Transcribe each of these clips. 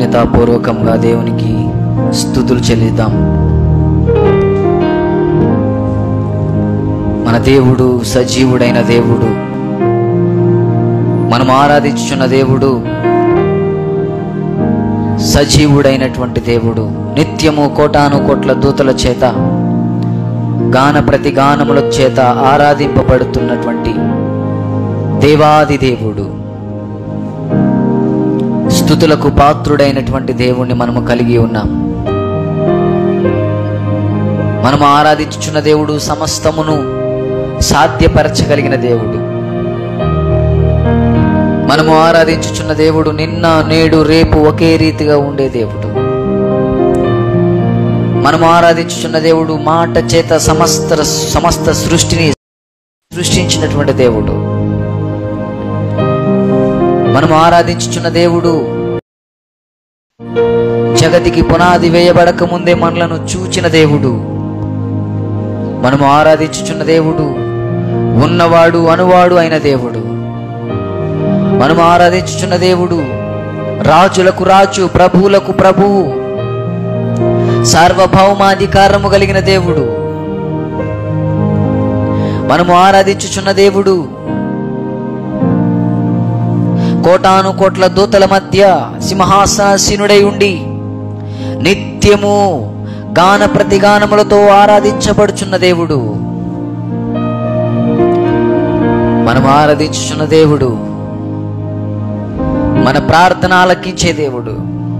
కృతజ్ఞతాపూర్వకంగా దేవునికి స్థుతులు చెల్లిద్దాం మన దేవుడు సజీవుడైన దేవుడు మనం ఆరాధించుచున్న దేవుడు సజీవుడైనటువంటి దేవుడు నిత్యము కోటాను కోట్ల దూతల చేత గాన ప్రతి గానముల చేత ఆరాధింపబడుతున్నటువంటి దేవాది దేవుడు స్థుతులకు పాత్రుడైనటువంటి దేవుణ్ణి మనము కలిగి ఉన్నాం మనము ఆరాధించుచున్న దేవుడు సమస్తమును సాధ్యపరచగలిగిన దేవుడు మనము ఆరాధించుచున్న దేవుడు నిన్న నేడు రేపు ఒకే రీతిగా ఉండే దేవుడు మనము ఆరాధించుచున్న దేవుడు మాట చేత సమస్త సమస్త సృష్టిని సృష్టించినటువంటి దేవుడు మనము ఆరాధించుచున్న దేవుడు జగతికి పునాది వేయబడక ముందే మనలను చూచిన దేవుడు మనము ఆరాధించుచున్న దేవుడు ఉన్నవాడు అనువాడు అయిన దేవుడు మనము ఆరాధించుచున్న దేవుడు రాజులకు రాజు ప్రభువులకు ప్రభువు సార్వభౌమాధికారము కలిగిన దేవుడు మనము ఆరాధించుచున్న దేవుడు కోటాను కోట్ల దూతల మధ్య సింహాసనసీనుడై ఉండి నిత్యము గాన ప్రతిగానములతో ఆరాధించబడుచున్న దేవుడు మనం ఆరాధించుచున్న దేవుడు మన ప్రార్థన ఆలకించే దేవుడు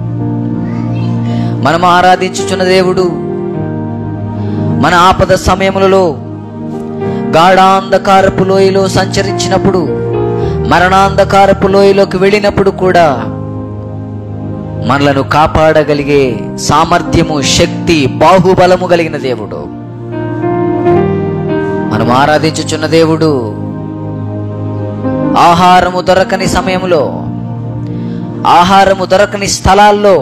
మనం ఆరాధించుచున్న దేవుడు మన ఆపద సమయములలో గాఢాంధకారపు లోయలో సంచరించినప్పుడు మరణాంధకారపు లోయలోకి వెళ్ళినప్పుడు కూడా మనలను కాపాడగలిగే సామర్థ్యము శక్తి బాహుబలము కలిగిన దేవుడు మనం ఆరాధించుచున్న దేవుడు ఆహారము దొరకని సమయంలో ఆహారము దొరకని స్థలాల్లో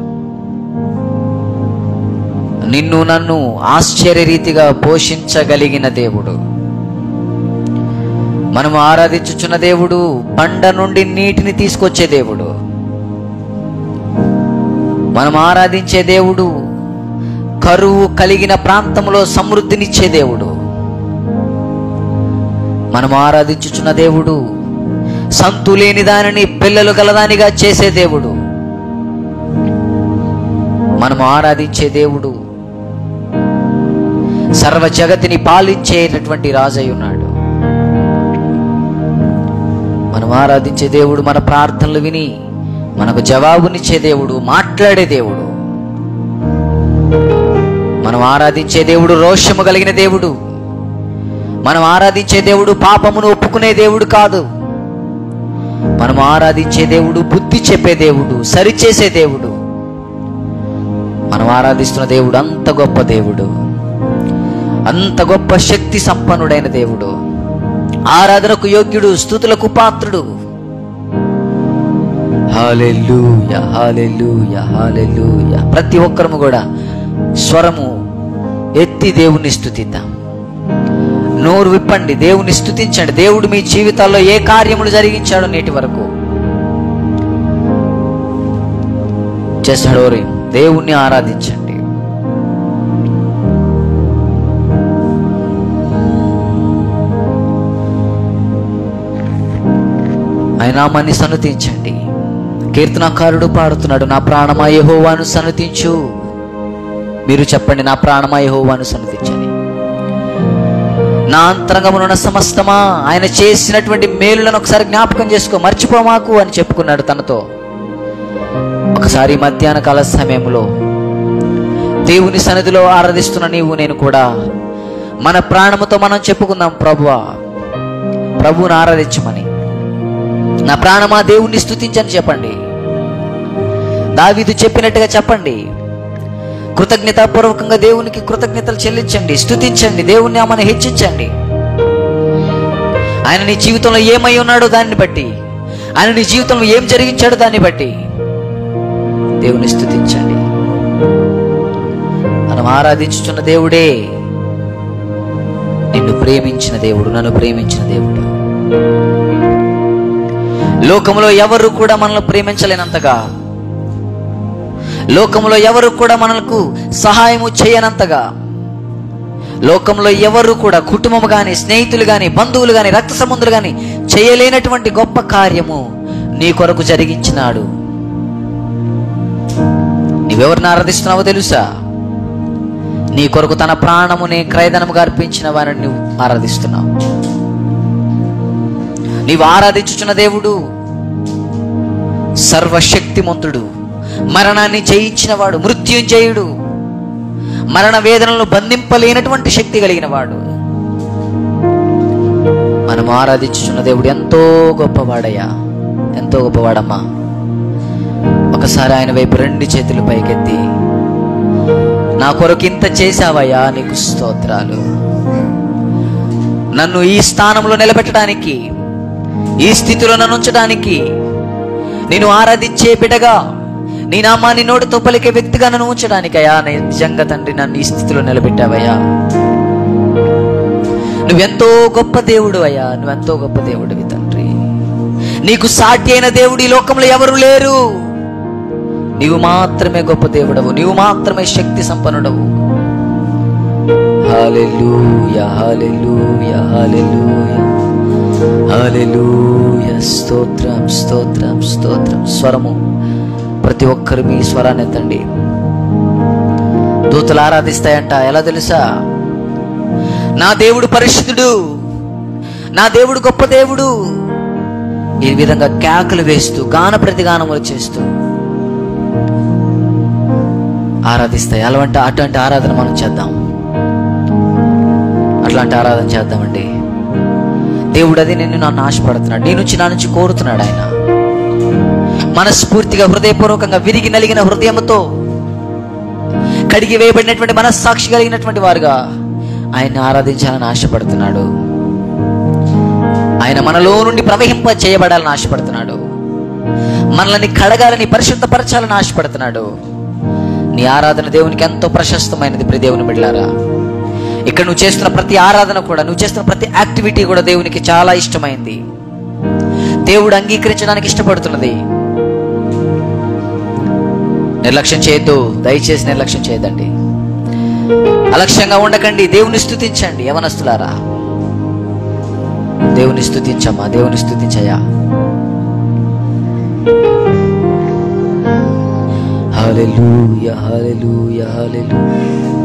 నిన్ను నన్ను ఆశ్చర్యరీతిగా పోషించగలిగిన దేవుడు మనము ఆరాధించుచున్న దేవుడు బండ నుండి నీటిని తీసుకొచ్చే దేవుడు మనం ఆరాధించే దేవుడు కరువు కలిగిన ప్రాంతంలో సమృద్ధినిచ్చే దేవుడు మనం ఆరాధించుచున్న దేవుడు సంతు లేని దానిని పిల్లలు గలదానిగా చేసే దేవుడు మనం ఆరాధించే దేవుడు సర్వ జగతిని పాలించేటటువంటి రాజై ఉన్నాడు మనం ఆరాధించే దేవుడు మన ప్రార్థనలు విని మనకు జవాబునిచ్చే దేవుడు మాట్లాడే దేవుడు మనం ఆరాధించే దేవుడు రోషము కలిగిన దేవుడు మనం ఆరాధించే దేవుడు పాపమును ఒప్పుకునే దేవుడు కాదు మనం ఆరాధించే దేవుడు బుద్ధి చెప్పే దేవుడు సరిచేసే దేవుడు మనం ఆరాధిస్తున్న దేవుడు అంత గొప్ప దేవుడు అంత గొప్ప శక్తి సంపన్నుడైన దేవుడు ఆరాధనకు యోగ్యుడు స్థుతులకు పాత్రుడు హాలెలూయ హాలెలూయ హాలెలూయ ప్రతి ఒక్కరము కూడా స్వరము ఎత్తి దేవుణ్ణి స్థుతిద్దాం నోరు విప్పండి దేవుని స్థుతించండి దేవుడు మీ జీవితాల్లో ఏ కార్యములు జరిగించాడో నేటి వరకు చేస్తాడో దేవుణ్ణి ఆరాధించండి ఆయన నామాన్ని సన్నతించండి కీర్తనకారుడు పాడుతున్నాడు నా ప్రాణమా యెహోవాను సన్నతించు మీరు చెప్పండి నా ప్రాణమా యెహోవాను సన్నతించండి నా అంతరంగమునున్న సమస్తమా ఆయన చేసినటువంటి మేలులను ఒకసారి జ్ఞాపకం చేసుకో మర్చిపోమాకు అని చెప్పుకున్నాడు తనతో ఒకసారి మధ్యాహ్న కాల సమయంలో దేవుని సన్నిధిలో ఆరాధిస్తున్న నీవు నేను కూడా మన ప్రాణముతో మనం చెప్పుకుందాం ప్రభువా ప్రభువుని ఆరాధించమని నా ప్రాణమా దేవుణ్ణి స్తుతించని చెప్పండి దావీదు చెప్పినట్టుగా చెప్పండి కృతజ్ఞతాపూర్వకంగా దేవునికి కృతజ్ఞతలు చెల్లించండి స్తుతించండి దేవుణ్ణి ఆమెను హెచ్చించండి ఆయన నీ జీవితంలో ఏమై ఉన్నాడో దాన్ని బట్టి ఆయన నీ జీవితంలో ఏం జరిగించాడో దాన్ని బట్టి దేవుని స్తుతించండి మనం ఆరాధించుచున్న దేవుడే నిన్ను ప్రేమించిన దేవుడు నన్ను ప్రేమించిన దేవుడు లోకంలో ఎవరు కూడా మనల్ని ప్రేమించలేనంతగా లోకంలో ఎవరు కూడా మనకు సహాయము చేయనంతగా లోకంలో ఎవరు కూడా కుటుంబం కానీ స్నేహితులు కానీ బంధువులు కానీ రక్త సంబంధులు కానీ చేయలేనటువంటి గొప్ప కార్యము నీ కొరకు జరిగించినాడు నీవెవరిని ఆరాధిస్తున్నావో తెలుసా నీ కొరకు తన ప్రాణముని క్రయధనముగా అర్పించిన వారిని నువ్వు ఆరాధిస్తున్నావు నీవు ఆరాధించుచున్న దేవుడు సర్వశక్తిమంతుడు మరణాన్ని జయించినవాడు మృత్యుంజయుడు మరణ వేదనలను బంధింపలేనటువంటి శక్తి కలిగిన వాడు మనం ఆరాధించుచున్న దేవుడు ఎంతో గొప్పవాడయ్యా ఎంతో గొప్పవాడమ్మా ఒకసారి ఆయన వైపు రెండు చేతులు పైకెత్తి నా కొరకు ఇంత చేశావయ్యా నీకు స్తోత్రాలు నన్ను ఈ స్థానంలో నిలబెట్టడానికి ఈ స్థితిలో నన్ను ఉంచడానికి నేను ఆరాధించే బిడగా నీ నామాన్ని నోటితో పలికే వ్యక్తిగా నన్ను ఉంచడానికయ్యా నీ నిజంగా తండ్రి నన్ను ఈ స్థితిలో నిలబెట్టావయ్యా నువ్వెంతో గొప్ప దేవుడు అయ్యా నువ్వెంతో గొప్ప దేవుడివి తండ్రి నీకు సాటి అయిన దేవుడు ఈ లోకంలో ఎవరు లేరు నీవు మాత్రమే గొప్ప దేవుడవు నీవు మాత్రమే శక్తి సంపన్నుడవు హల్లెలూయా హల్లెలూయా హల్లెలూయా హల్లెలూయా స్తోత్రం స్తోత్రం స్తోత్రం స్వరము ప్రతి ఒక్కరు మీ స్వరాన్ని ఎత్తండి దూతలు ఆరాధిస్తాయంట ఎలా తెలుసా నా దేవుడు పరిశుద్ధుడు నా దేవుడు గొప్ప దేవుడు ఈ విధంగా కేకలు వేస్తూ గాన ప్రతిగానములు చేస్తూ ఆరాధిస్తాయి అలాంటి అటువంటి ఆరాధన మనం చేద్దాం అట్లాంటి ఆరాధన చేద్దామండి దేవుడు అది నిన్ను నన్ను ఆశపడుతున్నాడు నీ నుంచి నా నుంచి కోరుతున్నాడు ఆయన మనస్ఫూర్తిగా హృదయపూర్వకంగా విరిగి నలిగిన హృదయంతో కడిగి వేయబడినటువంటి మనస్సాక్షి కలిగినటువంటి వారుగా ఆయన్ని ఆరాధించాలని ఆశపడుతున్నాడు ఆయన మనలో నుండి ప్రవహింప చేయబడాలని ఆశపడుతున్నాడు మనల్ని కడగాలని పరిశుద్ధపరచాలని ఆశపడుతున్నాడు నీ ఆరాధన దేవునికి ఎంతో ప్రశస్తమైనది ప్రియ దేవుని బిడ్డారా ఇక్కడ నువ్వు చేస్తున్న ప్రతి ఆరాధన కూడా నువ్వు చేస్తున్న ప్రతి యాక్టివిటీ కూడా దేవునికి చాలా ఇష్టమైంది దేవుడు అంగీకరించడానికి ఇష్టపడుతున్నది నిర్లక్ష్యం చేయొద్దు దయచేసి నిర్లక్ష్యం చేయదండి అలక్ష్యంగా ఉండకండి దేవుని స్థుతించండి యవనస్తులారా దేవుని స్థుతించమ్మా దేవుని స్థుతించయ్యా హల్లెలూయా హల్లెలూయా హల్లెలూయా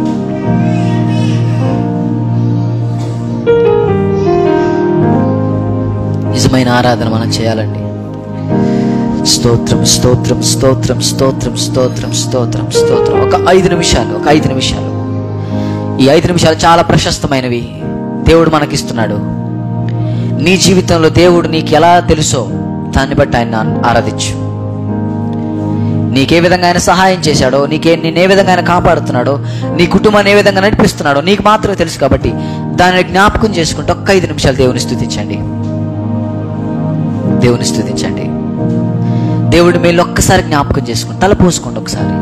నిజమైన ఆరాధన మనం చేయాలండి స్తోత్రం స్తోత్రం స్తోత్రం స్తోత్రం స్తోత్రం స్తోత్రం స్తోత్రం ఒక ఐదు నిమిషాలు ఒక ఐదు నిమిషాలు ఈ ఐదు నిమిషాలు చాలా ప్రశస్తమైనవి దేవుడు మనకిస్తున్నాడు నీ జీవితంలో దేవుడు నీకు ఎలా తెలుసో దాన్ని బట్టి ఆయన ఆరాధించు నీకే విధంగా ఆయన సహాయం చేశాడో నీకే నేను ఏ విధంగా ఆయన కాపాడుతున్నాడో నీ కుటుంబాన్ని ఏ విధంగా నడిపిస్తున్నాడో నీకు మాత్రమే తెలుసు కాబట్టి దానిని జ్ఞాపకం చేసుకుంటూ ఒక్క ఐదు నిమిషాలు దేవుని స్థుతించండి దేవుని స్థుతించండి దేవుడి మేలు ఒక్కసారి జ్ఞాపకం చేసుకోండి తల పోసుకోండి ఒకసారి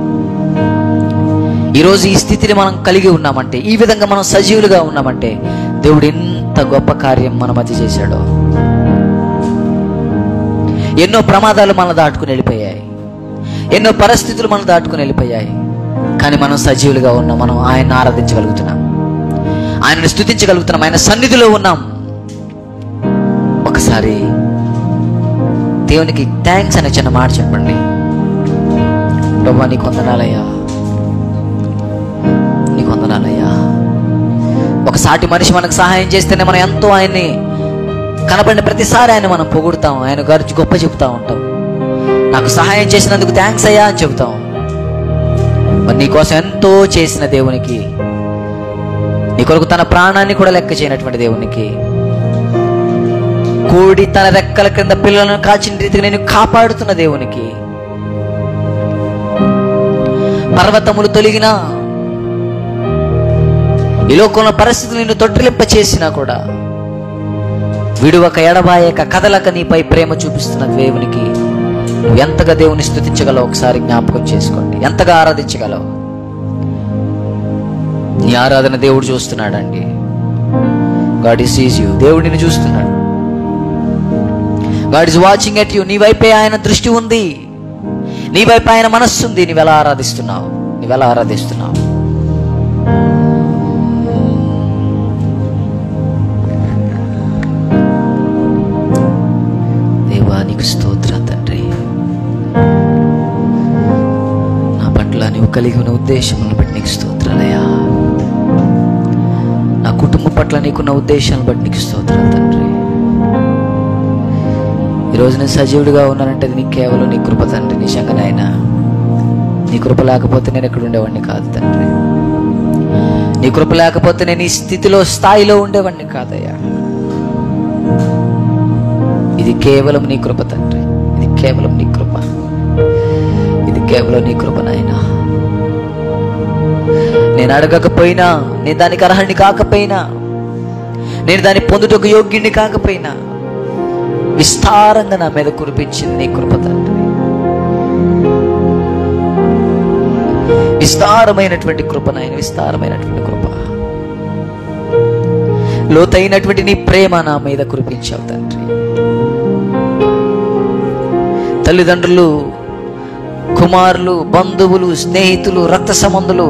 ఈరోజు ఈ స్థితిని మనం కలిగి ఉన్నామంటే ఈ విధంగా మనం సజీవులుగా ఉన్నామంటే దేవుడు ఎంత గొప్ప కార్యం మన మధ్య చేశాడో ఎన్నో ప్రమాదాలు మన దాటుకుని వెళ్ళిపోయాయి ఎన్నో పరిస్థితులు మనం దాటుకుని వెళ్ళిపోయాయి కానీ మనం సజీవులుగా ఉన్నాం మనం ఆయన ఆరాధించగలుగుతున్నాం ఆయనను స్థుతించగలుగుతున్నాం ఆయన సన్నిధిలో ఉన్నాం ఒకసారి దేవునికి థ్యాంక్స్ అనే చిన్న మాట చెప్పండి ప్రభా నీకు వందనాలయ్యా నీకు వందనాలయ్యా ఒక సాటి మనిషి మనకు సహాయం చేస్తేనే మనం ఎంతో ఆయన్ని కనబడిన ప్రతిసారి ఆయన మనం పొగుడుతాం ఆయన గురించి గొప్ప చెబుతా ఉంటాం నాకు సహాయం చేసినందుకు థ్యాంక్స్ అయ్యా అని చెబుతాం మరి నీకోసం ఎంతో చేసిన దేవునికి నీ కొరకు తన ప్రాణాన్ని కూడా లెక్క చేయనటువంటి దేవునికి కోడి తన రెక్కల క్రింద పిల్లలను కాచిన రీతిగా నేను కాపాడుతున్న దేవునికి పర్వతములు తొలగినా ఈ లోకంలో పరిస్థితులు నిన్ను తొట్టిలింప చేసినా కూడా విడువక ఎడబాయక కదలక నీపై ప్రేమ చూపిస్తున్న దేవునికి నువ్వు ఎంతగా దేవుని స్థుతించగలవు ఒకసారి జ్ఞాపకం చేసుకోండి ఎంతగా ఆరాధించగలవు నీ ఆరాధన దేవుడు చూస్తున్నాడండి గాడ్ ఈ సీజ్ యూ దేవుడిని చూస్తున్నాడు God is watching at you నీ వైపే ఆయన దృష్టి ఉంది నీ వైపు ఆయన మనస్సుంది నీవెలా ఆరాధిస్తున్నావు నీవెలా ఆరాధిస్తున్నావు దేవా నీకు స్తోత్రం తండ్రి నా పట్ల నువ్వు కలిగి ఉన్న ఉద్దేశములను బట్టి నీకు స్తోత్రాలయ్యా నా కుటుంబం పట్ల నీకున్న ఉద్దేశాలను బట్టి నీకు స్తోత్రం తండ్రి ఈరోజు నేను సజీవుడిగా ఉన్నానంటే అది నీకు కేవలం నీ కృప తండ్రి నిజంగా నాయన నీ కృప లేకపోతే నేను ఎక్కడ ఉండేవాడిని కాదు తండ్రి నీ కృప లేకపోతే నేను ఈ స్థితిలో స్థాయిలో ఉండేవాడిని కాదయ్యా ఇది కేవలం నీ కృప తండ్రి ఇది కేవలం నీ కృప ఇది కేవలం నీ కృప నాయనా నేను అడగకపోయినా నేను దానికి అర్హుడిని కాకపోయినా నేను దాన్ని పొందుటకు యోగ్యుడిని కాకపోయినా విస్తారంగా నా మీద కురిపించింది నీ కృప తండ్రి విస్తారమైనటువంటి కృప నాయన విస్తారమైనటువంటి కృప లోతైనటువంటి నీ ప్రేమ నా మీద కురిపించావు తండ్రి తల్లిదండ్రులు కుమారులు బంధువులు స్నేహితులు రక్త సంబంధులు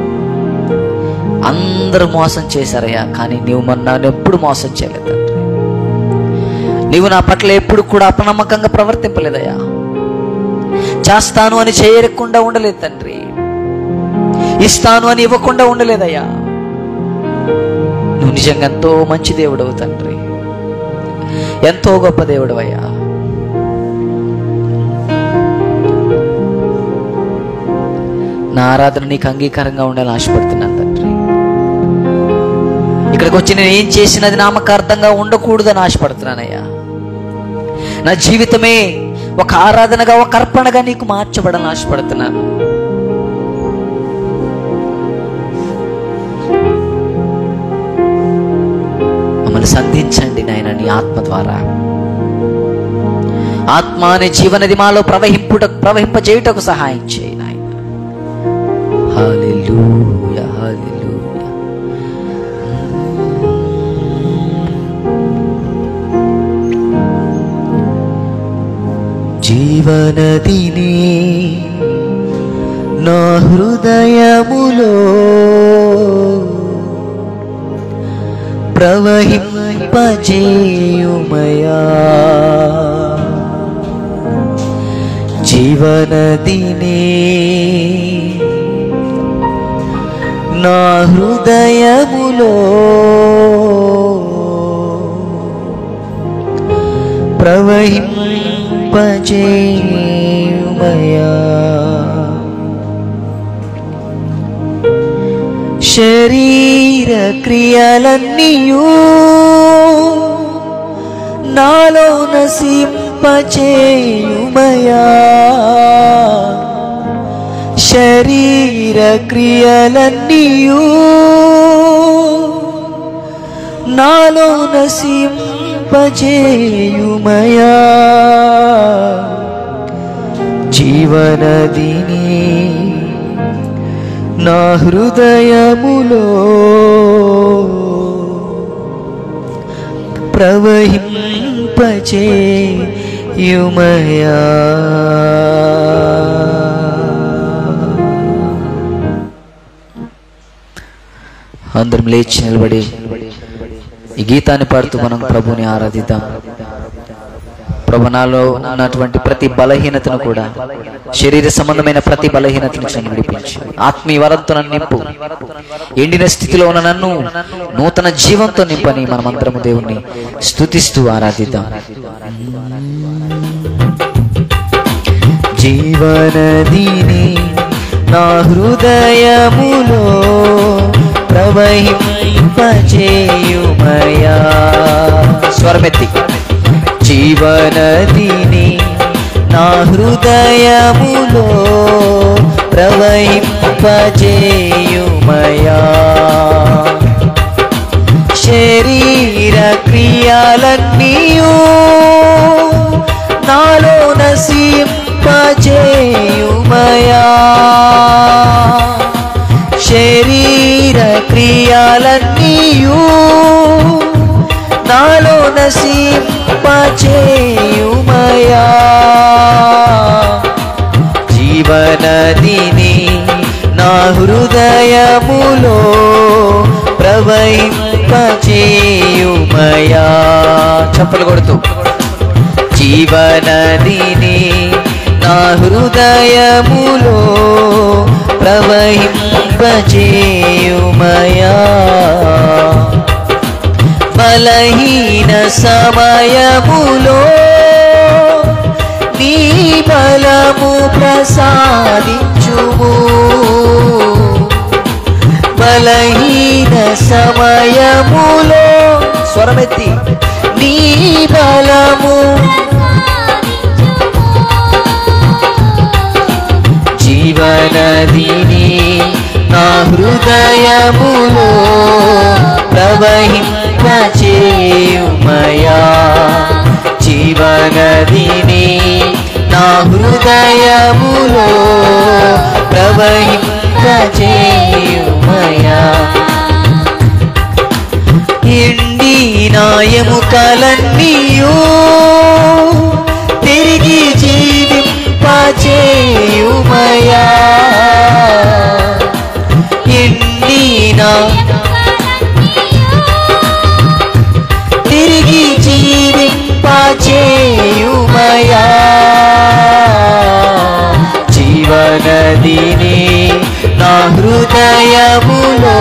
అందరూ మోసం చేశారయ్యా కానీ నీవు మన నన్ను ఎప్పుడు మోసం చేయలేదు తండ్రి నీవు నా పట్ల ఎప్పుడు కూడా అపనమ్మకంగా ప్రవర్తింపలేదయ్యా చేస్తాను అని చేయకుండా ఉండలేదు తండ్రి ఇస్తాను అని ఇవ్వకుండా ఉండలేదయ్యా నువ్వు నిజంగా ఎంతో మంచి దేవుడవు తండ్రి ఎంతో గొప్ప దేవుడు అయ్యా నా ఆరాధన నీకు అంగీకారంగా ఉండాలని ఆశపడుతున్నాను తండ్రి ఇక్కడికి వచ్చి నేను ఏం చేసినది నామకార్థంగా ఉండకూడదని ఆశపడుతున్నానయ్యా నా జీవితమే ఒక ఆరాధనగా ఒక అర్పణగా నీకు మార్చబడాలని ఆశపడుతున్నాను మమ్మల్ని సంధించండి నాయన నీ ఆత్మ ద్వారా ఆత్మ అనే జీవనది మాలో ప్రవహింపుట ప్రవహింపజేయుటకు సహాయం చేయి నాయన హల్లెలూయా హల్లెలూయా జీవనదిని నా హృదయములో ప్రవహింపజేయుమయా జీవనదిని నా హృదయములో ప్రవహింపజేయుమయా శరీర క్రియలన్నీయూ నాలో నసింపచేయుమయా శరీర క్రియలన్నీయూ నాలో నసింపచేయుమయా జీవనదిని నా హృదయములో ప్రవహింపచేయుమయా అందరం లేచి నిలబడి ఈ గీతాన్ని పాడుతూ మనం ప్రభుని ఆరాధిద్దాం ప్రభు నాలో ఉన్నటువంటి ప్రతి బలహీనతను కూడా శరీర సంబంధమైన ప్రతి బలహీనతను నన్ను విడిపించు ఆత్మీయ వరంతో నన్ను నింపు ఎండిన స్థితిలో ఉన్న నన్ను నూతన జీవంతో నింపని మనమందరము దేవుణ్ణి స్తుతిస్తూ ఆరాధిద్దాం జీవనదిని నా హృదయములో ప్రవహింపచేయుమయా స్వరమెత్తి జీవనదిని నా హృదయములో ప్రవహింపచేయుమయా శరీర క్రియలన్నీయూ నాలో నసింపజేయుమయా శరీర క్రియలన్నీయూ నాలో నసింపచేయుమయా జీవనదిని నా హృదయములో ప్రవహింపచేయుమయా చప్పలు కొడుతూ జీవనదిని నా హృదయములో ప్రవహింపచేయుమయా బలహీన సమయములో నీ బలము ప్రసాదించుము బలహీన సమయములో స్వరమెత్తి నీ బలము జీవనదిని నా హృదయములో ప్రవహింపచేయుమయా జీవనదిని నా హృదయములో ప్రవహింపచేయుమయా ఎండి నాయము కలన్నీయు తిరిగి జీవింపచేయుమయా ఎండి నా తిరిగి జీవింపచేయుమయా జీవనదిని నా హృదయములో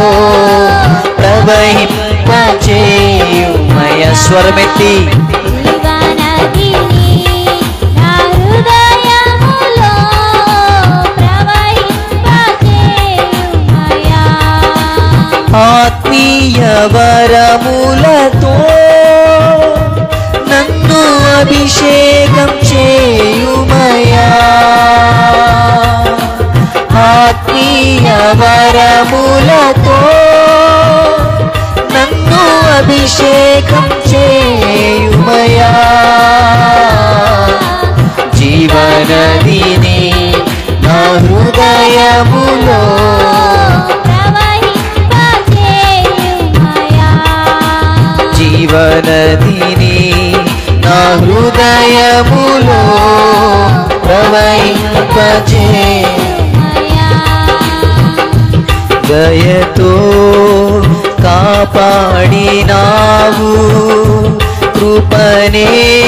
ప్రవహింపచేయుమయ స్వరమెత్తి జీవనదిని నా హృదయములో ప్రవహింపచేయుమయా. ఆత్మీయ వరములతో నన్ను అభిషేకం చేయుమయా ఆత్మీయ వరములతో నన్ను అభిషేకం చేయుమయా జీవనదిని నా హృదయములో ప్రవహింపచేయుమయా. జీవనదిని నా హృదయములో ప్రవహింపచే మయా. దయతో కాపాడినావు కృపనే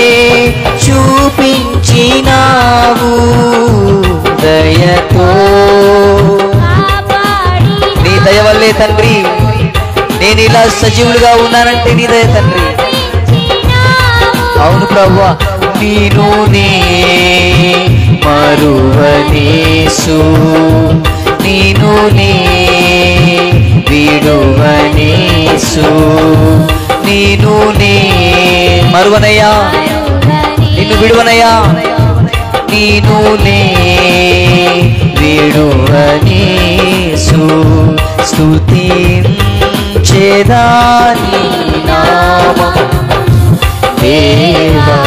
చూపించినావు దయతో కాపాడిన నీ దయ వల్లే తండ్రి నేను ఇలా సజీవులుగా ఉన్నానంటే నీ దయ తండ్రి అవును ప్రవ్వా నేను నే మరువనేసు నేను నే విడువనేసు నేను నే మరువనయ్యా నిన్ను విడువనయ్యా నేను నే విడువనేసు స్తుతించేదాని నామం దేవా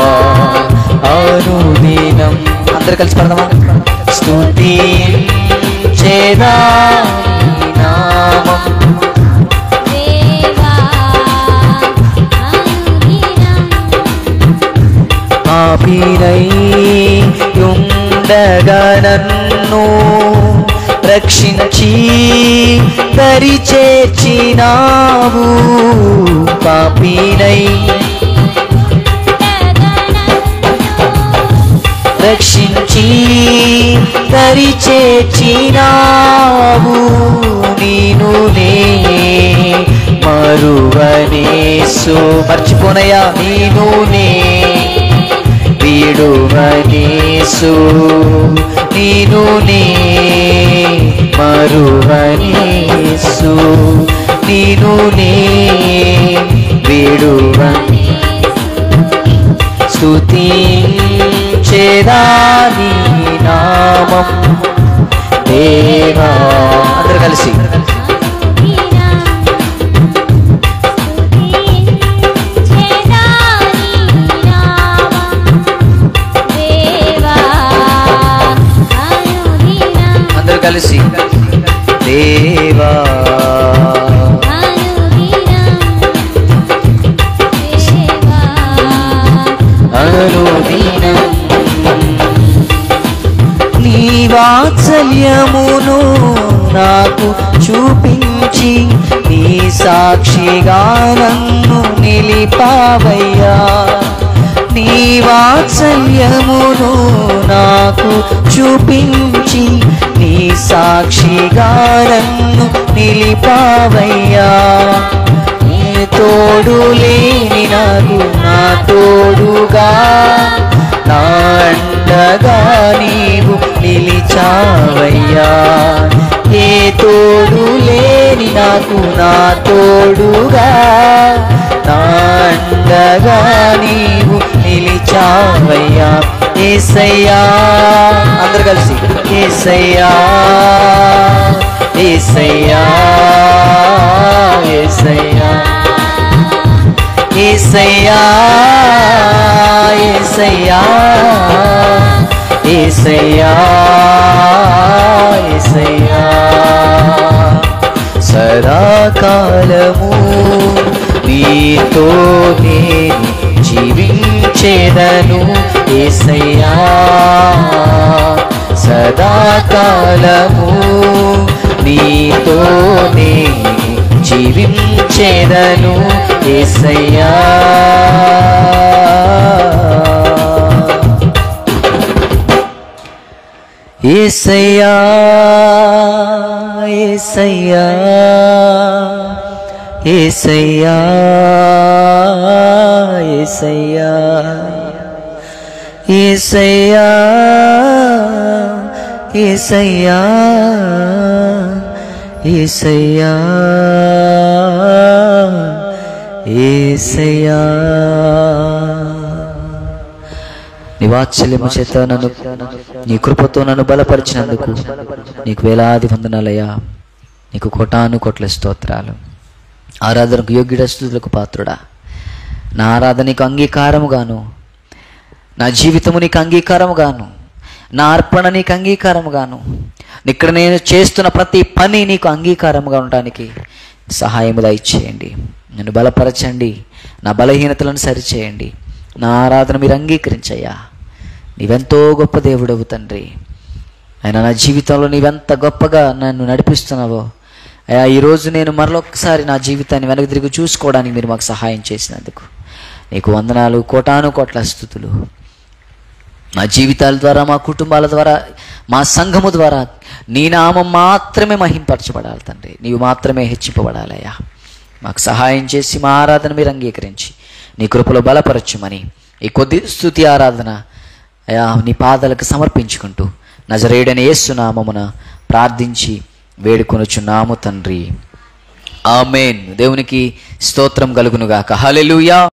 అనుదినం అందరు కలిసి పడదామా స్తుతి చేదా నామం దేవా అనుదినం పాపినై ఉండగా నన్ను రక్షించి దరి చేర్చినావు పాపినై రక్షించి దరి చేర్చినావు నేను నే మరువనేసు మర్చిపోనయ్యా నేను నే వీడువనేసు నేను నే మరువనేసు నేను నే వీడువనే స్తుతి చేదాని నామం దేవా అందరు కలిసి అందరు కలిసి దేవా అనుదినం నీ వాత్సల్యమును నాకు చూపించి నీ సాక్షిగా నన్ను నిలిపావయ్యా నీ వాత్సల్యమును నాకు చూపించి నీ సాక్షిగా నన్ను నిలిపావయ్యా నీ తోడు లేని నాకు నా తోడుగా నా అండగా నీవు నిలిచావయ్యా ఏ తోడు లేని నాకు నా తోడుగా నా అండగా నీవు నిలిచావయ్యా ఏసయ్యా అందరు కలిసి ఏసయ్యా ఏసయ్యా ఏసయ్యా ఏసయ్యా ఏసయ్యా ఏసయ్యా ఏసయ్యా సదాకాలము నీతో నేను జీవించేదను ఏసయ్యా సదాకాలము నీతో నేను జీవించేదను ఏసయ్యా ఏసయ్యా ఏసయ్యా ఏసయ్యా ఏసయ్యా ఏసయ్యా ఏసయ్యా ఏసయ్యా ఏసయ్యా నీ వాత్సల్యము చేత నన్ను నీ కృపతో నన్ను బలపరిచినందుకు నీకు వేలాది వందనాలయ్యా నీకు కోటాను కోట్ల స్తోత్రాలు ఆరాధనకు యోగ్యుడ స్థుతులకు పాత్రుడా నా ఆరాధన నీకు అంగీకారముగాను నా జీవితము నీకు అంగీకారముగాను నా అర్పణ నీకు అంగీకారముగాను ఇక్కడ నేను చేస్తున్న ప్రతి పని నీకు అంగీకారముగా ఉండడానికి సహాయము దయచేయండి నన్ను బలపరచండి నా బలహీనతలను సరిచేయండి నా ఆరాధన మీరు అంగీకరించయ్యా నీవెంతో గొప్ప దేవుడవు తండ్రి అయినా నా జీవితంలో నీవెంత గొప్పగా నన్ను నడిపిస్తున్నావో అయ్యా ఈరోజు నేను మరొకసారి నా జీవితాన్ని వెనక్కి తిరిగి చూసుకోవడానికి మీరు మాకు సహాయం చేసినందుకు నీకు వందనాలు కోటాను కోట్ల స్థుతులు మా జీవితాల ద్వారా మా కుటుంబాల ద్వారా మా సంఘము ద్వారా నీ నామం మాత్రమే మహింపరచబడాలి తండ్రి నీవు మాత్రమే హెచ్చింపబడాలయ్యా మాకు సహాయం చేసి మా ఆరాధన మీరు అంగీకరించి నీ కృపలో బలపరచుమని ఈ కొద్ది స్థుతి ఆరాధన అయా నీ పాదాలకు సమర్పించుకుంటూ నజరేడని యేసునామమున ప్రార్థించి వేడుకొనుచున్నాము తండ్రి ఆమెన్ దేవునికి స్తోత్రం కలుగునుగాక హల్లెలూయా